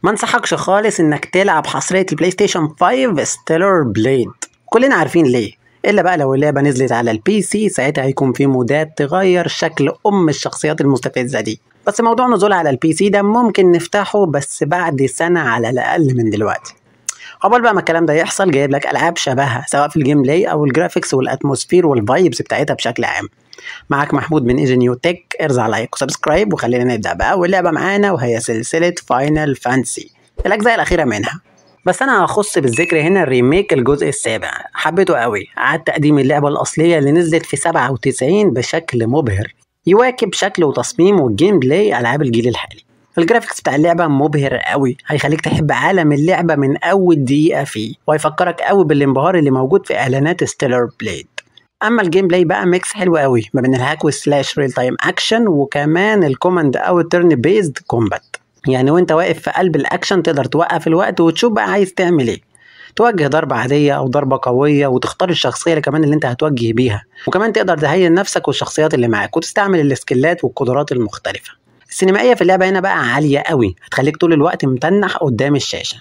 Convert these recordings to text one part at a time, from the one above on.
ما انصحكش خالص انك تلعب حصرية البلاي ستيشن 5 ستيلر بليد كلنا عارفين ليه الا بقى لو اللعبة نزلت على البي سي ساعتها هيكون في مودات تغير شكل ام الشخصيات المستفزة دي بس موضوع نزولها على البي سي ده ممكن نفتحه بس بعد سنة على الأقل من دلوقتي قبل بقى ما الكلام ده يحصل جايب لك ألعاب شبهها سواء في الجيم بلاي أو الجرافيكس والأتموسفير والفايبز بتاعتها بشكل عام معاك محمود من ايجي نيو تك ارزع لايك وسبسكرايب وخلينا نبدأ بقى واللعبة معانا وهي سلسلة فاينل فانسي الأجزاء الأخيرة منها بس انا هخص بالذكر هنا الريميك الجزء السابع حبيته قوي عاد تقديم اللعبة الأصلية اللي نزلت في 97 بشكل مبهر يواكب شكل وتصميم والجيم بلاي ألعاب الجيل الحالي الجرافيكس بتاع اللعبة مبهر قوي هيخليك تحب عالم اللعبة من أول دقيقة فيه وهيفكرك قوي بالانبهار اللي موجود في إعلانات ستيلر بليد اما الجيم بلاي بقى ميكس حلو قوي ما بين الهاك والسلاش ريل تايم اكشن وكمان الكوماند او الترن بيزد كومبات يعني وانت واقف في قلب الاكشن تقدر توقف الوقت وتشوف بقى عايز تعمل ايه توجه ضربة عادية أو ضربة قوية وتختار الشخصية اللي كمان اللي أنت هتوجه بيها وكمان تقدر تهين نفسك والشخصيات اللي معاك وتستعمل السكيلات والقدرات المختلفة السينمائية في اللعبة هنا بقى عالية قوي هتخليك طول الوقت متنح قدام الشاشة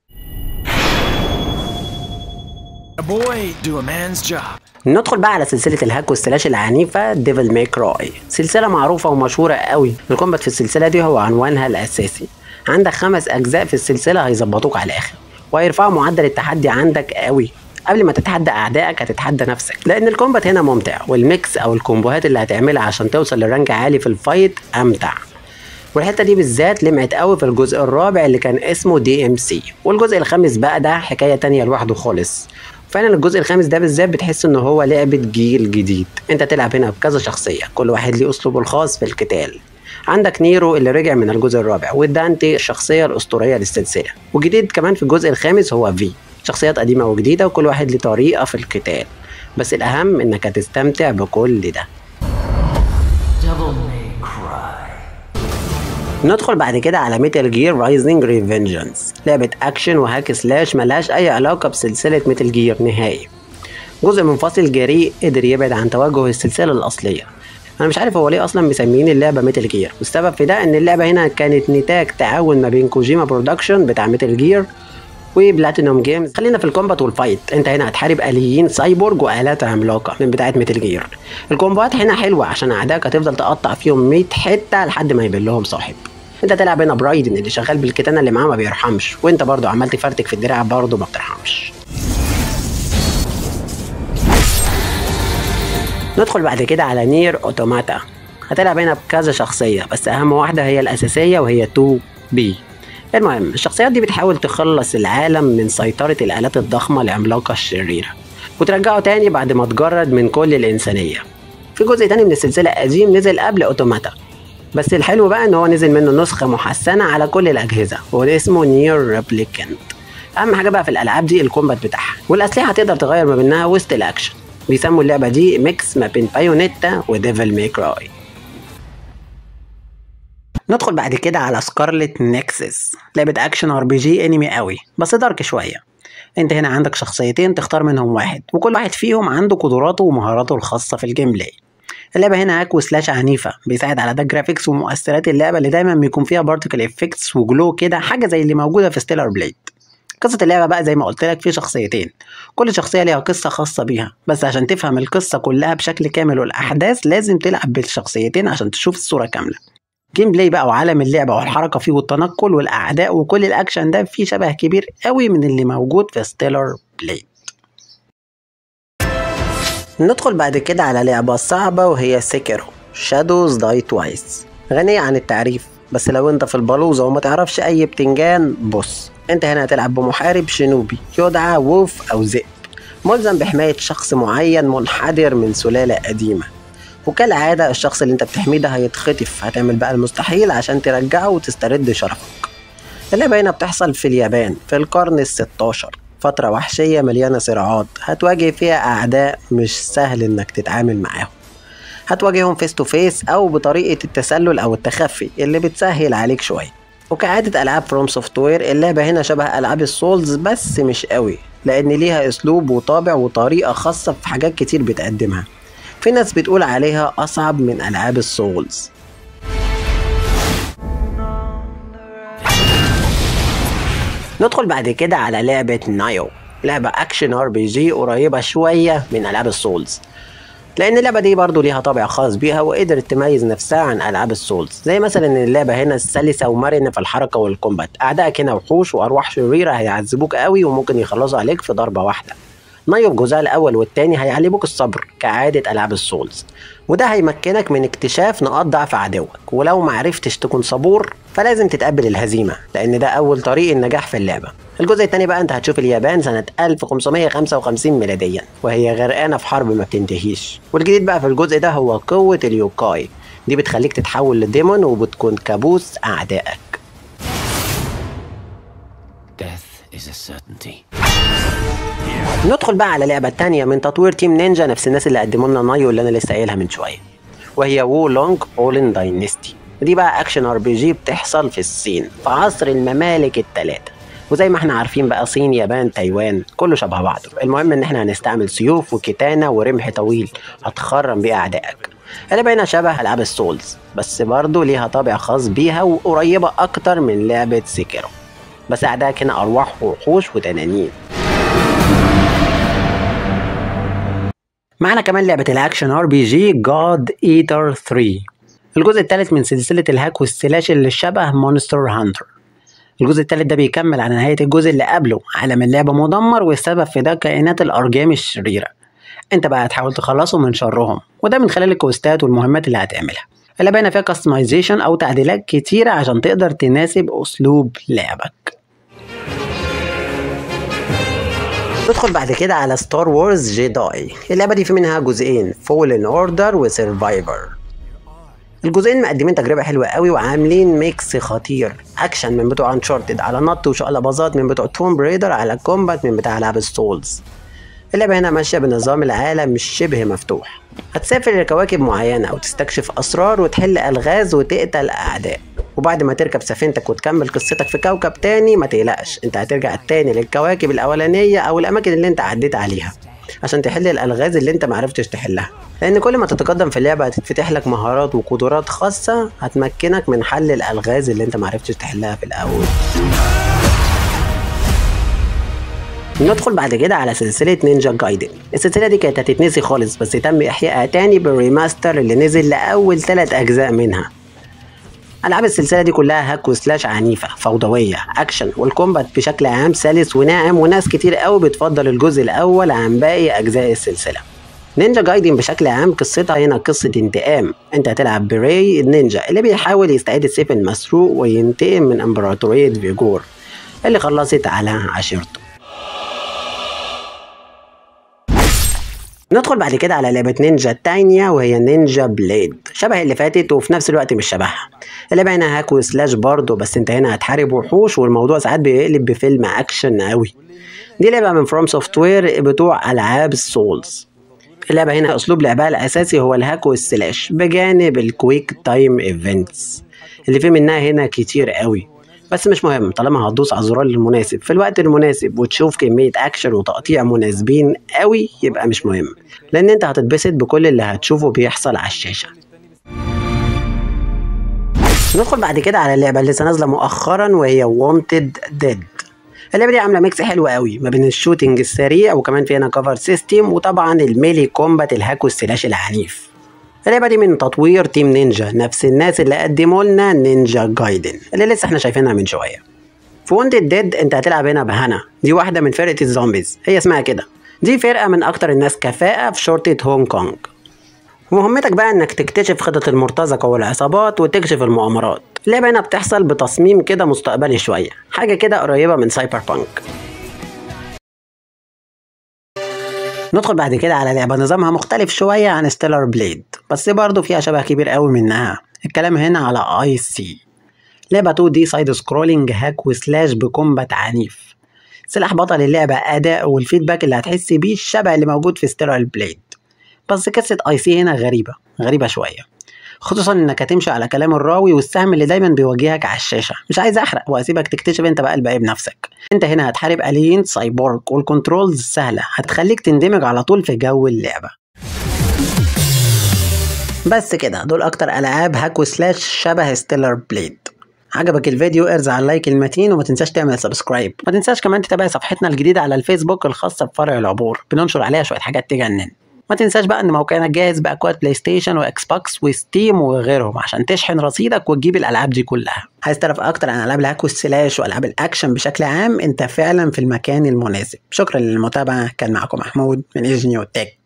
A boy do a man's job. ندخل بقى على سلسلة الهاك والسلاش العنيفة ديفل ميك راي سلسلة معروفة ومشهورة قوي الكومبات في السلسلة دي هو عنوانها الأساسي عندك خمس أجزاء في السلسلة هيظبطوك على الآخر وهيرفعوا معدل التحدي عندك قوي قبل ما تتحدى اعدائك هتتحدى نفسك لان الكومبات هنا ممتع والميكس او الكومبوهات اللي هتعملها عشان توصل لرانك عالي في الفايت امتع والحته دي بالذات لمعت قوي في الجزء الرابع اللي كان اسمه دي ام سي والجزء الخامس بقى ده حكايه تانية لوحده خالص فعلا الجزء الخامس ده بالذات بتحس ان هو لعبه جيل جديد انت تلعب هنا بكذا شخصيه كل واحد ليه اسلوبه الخاص في القتال عندك نيرو اللي رجع من الجزء الرابع ودانتي الشخصيه الاسطوريه للسلسله وجديد كمان في الجزء الخامس هو في شخصيات قديمه وجديده وكل واحد ليه طريقه في القتال بس الاهم انك هتستمتع بكل ده Devil may cry. ندخل بعد كده على ميتال جير رايزنج ريفنجنس لعبة أكشن وهاك سلاش ملهاش أي علاقة بسلسلة ميتال جير نهائي جزء منفصل جريء قدر يبعد عن توجه السلسلة الأصلية أنا مش عارف هو ليه أصلا مسميين اللعبة ميتال جير والسبب في ده إن اللعبة هنا كانت نتاج تعاون ما بين كوجيما برودكشن بتاع ميتال جير وبلاتينوم جيمز خلينا في الكومبات والفايت انت هنا هتحارب اليين سايبورج والات عملاقه من بتاعه ميتال جير الكومبات هنا حلوه عشان اعدائك هتفضل تقطع فيهم 100 حته لحد ما يبين لهم صاحب انت تلعب هنا برايدن اللي شغال بالكتانه اللي معاه ما بيرحمش وانت برضو عمال تفرتك في الدراع برضو ما بترحمش ندخل بعد كده على نير اوتوماتا هتلعب هنا بكذا شخصية بس أهم واحدة هي الأساسية وهي 2 بي المهم الشخصيات دي بتحاول تخلص العالم من سيطرة الآلات الضخمة العملاقة الشريرة وترجعه تاني بعد ما تجرد من كل الإنسانية في جزء تاني من السلسلة قديم نزل قبل أوتوماتا بس الحلو بقى ان هو نزل منه نسخة محسنة على كل الأجهزة وده اسمه نير ريبليكانت أهم حاجة بقى في الألعاب دي الكومبات بتاعها والأسلحة هتقدر تغير ما بينها وسط الأكشن بيسموا اللعبة دي ميكس ما بين بايونيتا وديفل ميك راي ندخل بعد كده على سكارلت نكسس لعبة أكشن ار بي جي انمي قوي بس دارك شوية انت هنا عندك شخصيتين تختار منهم واحد وكل واحد فيهم عنده قدراته ومهاراته الخاصة في الجيم بلاي اللعبة هنا هاك وسلاش عنيفة بيساعد على ده الجرافيكس ومؤثرات اللعبة اللي دايما بيكون فيها بارتيكل افكتس وجلو كده حاجة زي اللي موجودة في ستيلر بليد قصة اللعبة بقى زي ما قلت لك في شخصيتين كل شخصية ليها قصة خاصة بيها بس عشان تفهم القصة كلها بشكل كامل والأحداث لازم تلعب بالشخصيتين عشان تشوف الصورة كاملة جيم بلاي بقى وعالم اللعبة والحركة فيه والتنقل والأعداء وكل الأكشن ده فيه شبه كبير قوي من اللي موجود في ستيلر بليد ندخل بعد كده على لعبة صعبة وهي سيكرو شادوز داي توايس غنية عن التعريف بس لو انت في البلوزة وما تعرفش اي بتنجان بص انت هنا هتلعب بمحارب شنوبي يدعى وولف او ذئب ملزم بحماية شخص معين منحدر من سلالة قديمة وكالعادة الشخص اللي انت بتحميه ده هيتخطف هتعمل بقى المستحيل عشان ترجعه وتسترد شرفك اللعبة هنا بتحصل في اليابان في القرن الستاشر فترة وحشية مليانة صراعات هتواجه فيها أعداء مش سهل إنك تتعامل معاهم هتواجههم فيس تو فيس أو بطريقة التسلل أو التخفي اللي بتسهل عليك شوية وكعادة ألعاب فروم سوفت وير اللعبة هنا شبه ألعاب السولز بس مش قوي لأن ليها أسلوب وطابع وطريقة خاصة في حاجات كتير بتقدمها في ناس بتقول عليها أصعب من ألعاب السولز ندخل بعد كده على لعبة نايو لعبة أكشن ار بي جي قريبة شوية من ألعاب السولز لأن اللعبة دي برضو ليها طابع خاص بيها وقدرت تميز نفسها عن ألعاب السولز زي مثلا إن اللعبة هنا سلسة ومرنة في الحركة والكومبات أعدائك هنا وحوش وأرواح شريرة هيعذبوك قوي وممكن يخلصوا عليك في ضربة واحدة نايو في جزءها الأول والتاني هيعلموك الصبر كعادة ألعاب السولز وده هيمكنك من اكتشاف نقاط ضعف عدوك ولو معرفتش تكون صبور فلازم تتقبل الهزيمة لأن ده أول طريق النجاح في اللعبة الجزء التاني بقى انت هتشوف اليابان سنة 1555 ميلاديا وهي غرقانة في حرب ما بتنتهيش والجديد بقى في الجزء ده هو قوة اليوكاي دي بتخليك تتحول لديمون وبتكون كابوس أعدائك Death is a certainty. ندخل بقى على لعبة تانية من تطوير تيم نينجا نفس الناس اللي قدموا لنا نايو اللي انا لسه قايلها من شوية وهي وو لونج بولن داينستي دي بقى اكشن ار بي جي بتحصل في الصين في عصر الممالك الثلاثة وزي ما احنا عارفين بقى صين يابان تايوان كله شبه بعضه المهم ان احنا هنستعمل سيوف وكتانة ورمح طويل هتخرم بيه اعدائك اللعبة هنا شبه العاب السولز بس برضه ليها طابع خاص بيها وقريبة اكتر من لعبة سيكيرو بس اعدائك هنا ارواح ووحوش وتنانين معانا كمان لعبة الأكشن ار بي جي جاد ايتر 3 الجزء الثالث من سلسلة الهاك والسلاش اللي شبه مونستر هانتر الجزء الثالث ده بيكمل على نهاية الجزء اللي قبله عالم اللعبة مدمر والسبب في ده كائنات الأرجام الشريرة انت بقى هتحاول تخلصه من شرهم وده من خلال الكوستات والمهمات اللي هتعملها اللعبة هنا فيها كاستمايزيشن أو تعديلات كتيرة عشان تقدر تناسب أسلوب لعبك ندخل بعد كده على ستار وورز جيداي اللعبة دي في منها جزئين فولن اوردر وسرفايفر الجزئين مقدمين تجربة حلوة قوي وعاملين ميكس خطير اكشن من بتوع انشارتد على نط وشقلباظات من بتوع توم بريدر على كومبات من بتاع العاب السولز اللعبة هنا ماشية بنظام العالم مش شبه مفتوح هتسافر لكواكب معينة أو تستكشف أسرار وتحل ألغاز وتقتل أعداء وبعد ما تركب سفينتك وتكمل قصتك في كوكب تاني ما تقلقش انت هترجع تاني للكواكب الأولانية أو الأماكن اللي انت عديت عليها عشان تحل الألغاز اللي انت معرفتش تحلها لأن كل ما تتقدم في اللعبة هتتفتح لك مهارات وقدرات خاصة هتمكنك من حل الألغاز اللي انت معرفتش تحلها في الأول ندخل بعد كده على سلسلة نينجا جايدن السلسلة دي كانت هتتنسي خالص بس تم إحيائها تاني بالريماستر اللي نزل لأول ثلاث أجزاء منها ألعاب السلسلة دي كلها هاك وسلاش عنيفة فوضوية أكشن والكومبات بشكل عام سلس وناعم وناس كتير قوي بتفضل الجزء الأول عن باقي أجزاء السلسلة نينجا جايدن بشكل عام قصتها هنا قصة انتقام انت هتلعب براي النينجا اللي بيحاول يستعيد السيف المسروق وينتقم من امبراطورية فيجور اللي خلصت على عشيرته ندخل بعد كده على لعبة نينجا التانية وهي نينجا بليد شبه اللي فاتت وفي نفس الوقت مش شبهها اللعبة هنا هاك وسلاش برضه بس انت هنا هتحارب وحوش والموضوع ساعات بيقلب بفيلم اكشن قوي دي لعبة من فروم سوفت وير بتوع العاب السولز اللعبة هنا اسلوب لعبها الاساسي هو الهاك والسلاش بجانب الكويك تايم ايفنتس اللي فيه منها هنا كتير قوي بس مش مهم طالما هتدوس على الزرار المناسب في الوقت المناسب وتشوف كمية أكشن وتقطيع مناسبين قوي يبقى مش مهم لأن أنت هتتبسط بكل اللي هتشوفه بيحصل على الشاشة ندخل بعد كده على اللعبة اللي لسه نازلة مؤخرا وهي وونتد ديد اللعبة دي عاملة ميكس حلو قوي ما بين الشوتينج السريع وكمان فيها كفر سيستم وطبعا الميلي كومبات الهاك والسلاش العنيف اللعبة دي من تطوير تيم نينجا نفس الناس اللي قدموا لنا نينجا جايدن اللي لسه احنا شايفينها من شوية في وندد ديد انت هتلعب هنا بهانا دي واحدة من فرقة الزومبيز هي اسمها كده دي فرقة من أكتر الناس كفاءة في شرطة هونج كونج ومهمتك بقى انك تكتشف خطط المرتزقة والعصابات وتكشف المؤامرات اللعبة هنا بتحصل بتصميم كده مستقبلي شوية حاجة كده قريبة من سايبر بانك ندخل بعد كده على لعبة نظامها مختلف شوية عن ستيلر بليد بس برضه فيها شبه كبير قوي منها الكلام هنا على اي سي لعبة 2 دي سايد سكرولينج هاك وسلاش بكومبات عنيف سلاح بطل اللعبة أداء والفيدباك اللي هتحس بيه الشبه اللي موجود في ستيلر بليد بس قصة اي سي هنا غريبة غريبة شوية خصوصا انك هتمشي على كلام الراوي والسهم اللي دايما بيواجهك على الشاشة مش عايز احرق واسيبك تكتشف انت بقى الباقي بنفسك انت هنا هتحارب الين سايبورغ والكنترولز سهلة هتخليك تندمج على طول في جو اللعبة بس كده دول اكتر العاب هاك وسلاش شبه ستيلر بليد عجبك الفيديو ارزع اللايك المتين وما تنساش تعمل سبسكرايب ما تنساش كمان تتابع صفحتنا الجديدة على الفيسبوك الخاصة بفرع العبور بننشر عليها شوية حاجات تجنن ما تنساش بقى ان موقعنا جاهز باكواد بلاي ستيشن واكس بوكس وستيم وغيرهم عشان تشحن رصيدك وتجيب الالعاب دي كلها عايز تعرف اكتر عن العاب الهاك والسلاش والعاب الاكشن بشكل عام انت فعلا في المكان المناسب شكرا للمتابعه كان معكم محمود من ايجنيو تك